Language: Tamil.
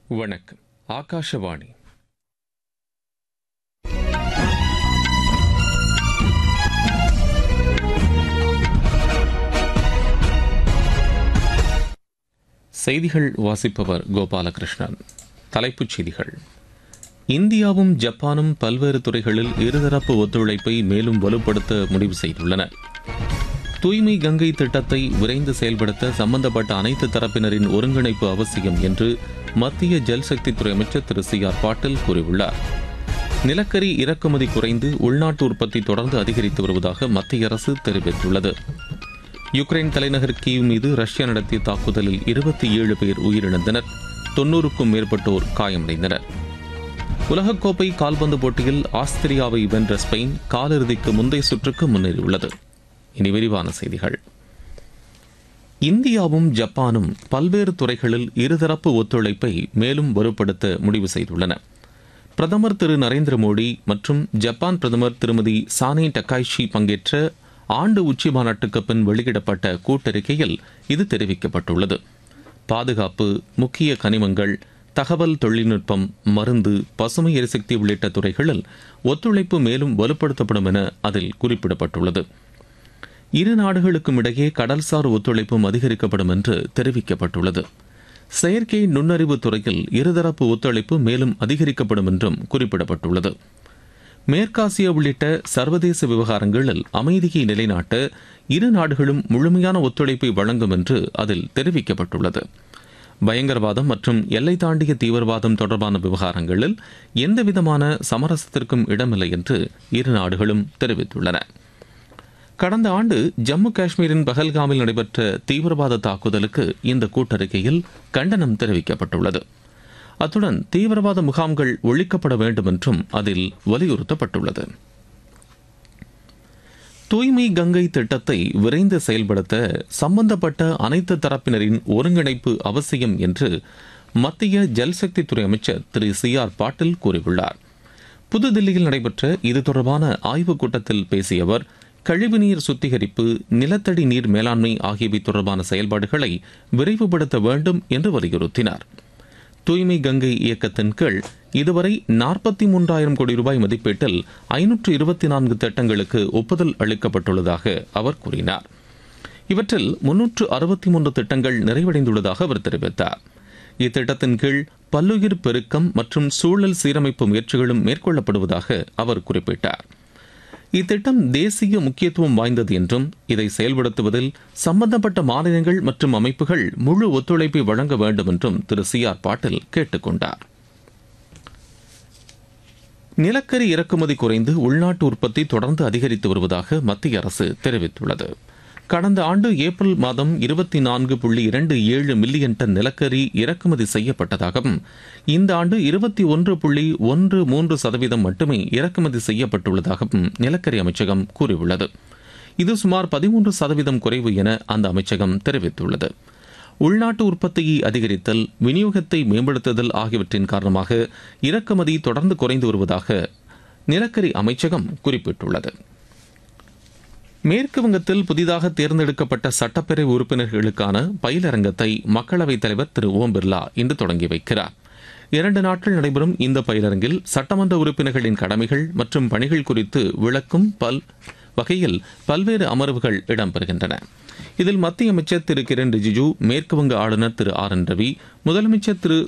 வணக்கம் ஆகாஷவாணி செய்திகள் வாசிப்பவர் கோபாலகிருஷ்ணன் தலைப்புச் செய்திகள் இந்தியாவும் ஜப்பானும் பல்வேறு துறைகளில் இருதரப்பு ஒத்துழைப்பை மேலும் வலுப்படுத்த முடிவு செய்துள்ளன தூய்மை கங்கை திட்டத்தை விரைந்து செயல்படுத்த சம்பந்தப்பட்ட அனைத்து தரப்பினரின் ஒருங்கிணைப்பு அவசியம் என்று மத்திய ஜல்சக்தித்துறை அமைச்சர் திரு சி ஆர் பாட்டீல் கூறியுள்ளார் நிலக்கரி இறக்குமதி குறைந்து உள்நாட்டு உற்பத்தி தொடர்ந்து அதிகரித்து வருவதாக மத்திய அரசு தெரிவித்துள்ளது யுக்ரைன் தலைநகர் கீவ் மீது ரஷ்யா நடத்திய தாக்குதலில் இருபத்தி ஏழு பேர் உயிரிழந்தனர் தொன்னூறுக்கும் மேற்பட்டோர் காயமடைந்தனர் உலகக்கோப்பை கால்பந்து போட்டியில் ஆஸ்திரியாவை வென்ற ஸ்பெயின் காலிறுதிக்கு முந்தைய சுற்றுக்கு முன்னேறியுள்ளது இனி விரிவான செய்திகள் இந்தியாவும் ஜப்பானும் பல்வேறு துறைகளில் இருதரப்பு ஒத்துழைப்பை மேலும் வலுப்படுத்த முடிவு செய்துள்ளன பிரதமர் திரு நரேந்திர மோடி மற்றும் ஜப்பான் பிரதமர் திருமதி சானே டக்காய்ஷி பங்கேற்ற ஆண்டு உச்சி மாநாட்டுக்கு பின் வெளியிடப்பட்ட கூட்டறிக்கையில் இது தெரிவிக்கப்பட்டுள்ளது பாதுகாப்பு முக்கிய கனிமங்கள் தகவல் தொழில்நுட்பம் மருந்து பசுமை எரிசக்தி உள்ளிட்ட துறைகளில் ஒத்துழைப்பு மேலும் வலுப்படுத்தப்படும் என அதில் குறிப்பிடப்பட்டுள்ளது இரு நாடுகளுக்கும் இடையே கடல்சார் ஒத்துழைப்பும் அதிகரிக்கப்படும் என்று தெரிவிக்கப்பட்டுள்ளது செயற்கை நுண்ணறிவு துறையில் இருதரப்பு ஒத்துழைப்பு மேலும் அதிகரிக்கப்படும் என்றும் குறிப்பிடப்பட்டுள்ளது மேற்காசிய உள்ளிட்ட சர்வதேச விவகாரங்களில் அமைதியை நிலைநாட்ட இரு நாடுகளும் முழுமையான ஒத்துழைப்பை வழங்கும் என்று அதில் தெரிவிக்கப்பட்டுள்ளது பயங்கரவாதம் மற்றும் எல்லை தாண்டிய தீவிரவாதம் தொடர்பான விவகாரங்களில் எந்தவிதமான சமரசத்திற்கும் இடமில்லை என்று இரு நாடுகளும் தெரிவித்துள்ளன கடந்த ஆண்டு ஜம்மு காஷ்மீரின் பஹல்காமில் நடைபெற்ற தீவிரவாத தாக்குதலுக்கு இந்த கூட்டறிக்கையில் கண்டனம் தெரிவிக்கப்பட்டுள்ளது அத்துடன் தீவிரவாத முகாம்கள் ஒழிக்கப்பட வேண்டும் என்றும் அதில் வலியுறுத்தப்பட்டுள்ளது தூய்மை கங்கை திட்டத்தை விரைந்து செயல்படுத்த சம்பந்தப்பட்ட அனைத்து தரப்பினரின் ஒருங்கிணைப்பு அவசியம் என்று மத்திய ஜல்சக்தித்துறை அமைச்சர் திரு சி ஆர் பாட்டீல் கூறியுள்ளார் புதுதில்லியில் நடைபெற்ற இது தொடர்பான ஆய்வுக் கூட்டத்தில் பேசிய அவர் கழிவுநீர் சுத்திகரிப்பு நிலத்தடி நீர் மேலாண்மை ஆகியவை தொடர்பான செயல்பாடுகளை விரைவுபடுத்த வேண்டும் என்று வலியுறுத்தினார் தூய்மை கங்கை இயக்கத்தின் கீழ் இதுவரை நாற்பத்தி மூன்றாயிரம் கோடி ரூபாய் மதிப்பீட்டில் ஐநூற்று இருபத்தி நான்கு திட்டங்களுக்கு ஒப்புதல் அளிக்கப்பட்டுள்ளதாக அவர் கூறினார் இவற்றில் முன்னூற்று அறுபத்தி மூன்று திட்டங்கள் நிறைவடைந்துள்ளதாக அவர் தெரிவித்தார் இத்திட்டத்தின் கீழ் பல்லுயிர் பெருக்கம் மற்றும் சூழல் சீரமைப்பு முயற்சிகளும் மேற்கொள்ளப்படுவதாக அவர் குறிப்பிட்டார் இத்திட்டம் தேசிய முக்கியத்துவம் வாய்ந்தது என்றும் இதை செயல்படுத்துவதில் சம்பந்தப்பட்ட மாநிலங்கள் மற்றும் அமைப்புகள் முழு ஒத்துழைப்பை வழங்க வேண்டும் என்றும் திரு சி ஆர் பாட்டீல் கேட்டுக் கொண்டார் நிலக்கரி இறக்குமதி குறைந்து உள்நாட்டு உற்பத்தி தொடர்ந்து அதிகரித்து வருவதாக மத்திய அரசு தெரிவித்துள்ளது கடந்த ஆண்டு ஏப்ரல் மாதம் இருபத்தி நான்கு புள்ளி இரண்டு ஏழு மில்லியன் டன் நிலக்கரி இறக்குமதி செய்யப்பட்டதாகவும் இந்த ஆண்டு இருபத்தி ஒன்று புள்ளி ஒன்று மூன்று சதவீதம் மட்டுமே இறக்குமதி செய்யப்பட்டுள்ளதாகவும் நிலக்கரி அமைச்சகம் கூறியுள்ளது இது சுமார் பதிமூன்று சதவீதம் குறைவு என அந்த அமைச்சகம் தெரிவித்துள்ளது உள்நாட்டு உற்பத்தியை அதிகரித்தல் விநியோகத்தை மேம்படுத்துதல் ஆகியவற்றின் காரணமாக இறக்குமதி தொடர்ந்து குறைந்து வருவதாக நிலக்கரி அமைச்சகம் குறிப்பிட்டுள்ளது மேற்கு வங்கத்தில் புதிதாக தேர்ந்தெடுக்கப்பட்ட சட்டப்பேரவை உறுப்பினர்களுக்கான பயிலரங்கத்தை மக்களவைத் தலைவர் திரு ஓம் பிர்லா இன்று தொடங்கி வைக்கிறார் இரண்டு நாட்கள் நடைபெறும் இந்த பயிலரங்கில் சட்டமன்ற உறுப்பினர்களின் கடமைகள் மற்றும் பணிகள் குறித்து விளக்கும் பல் வகையில் பல்வேறு அமர்வுகள் இடம்பெறுகின்றன இதில் மத்திய அமைச்சர் திரு கிரண் ரிஜிஜு மேற்குவங்க ஆளுநர் திரு ஆர் என் ரவி முதலமைச்சர் திரு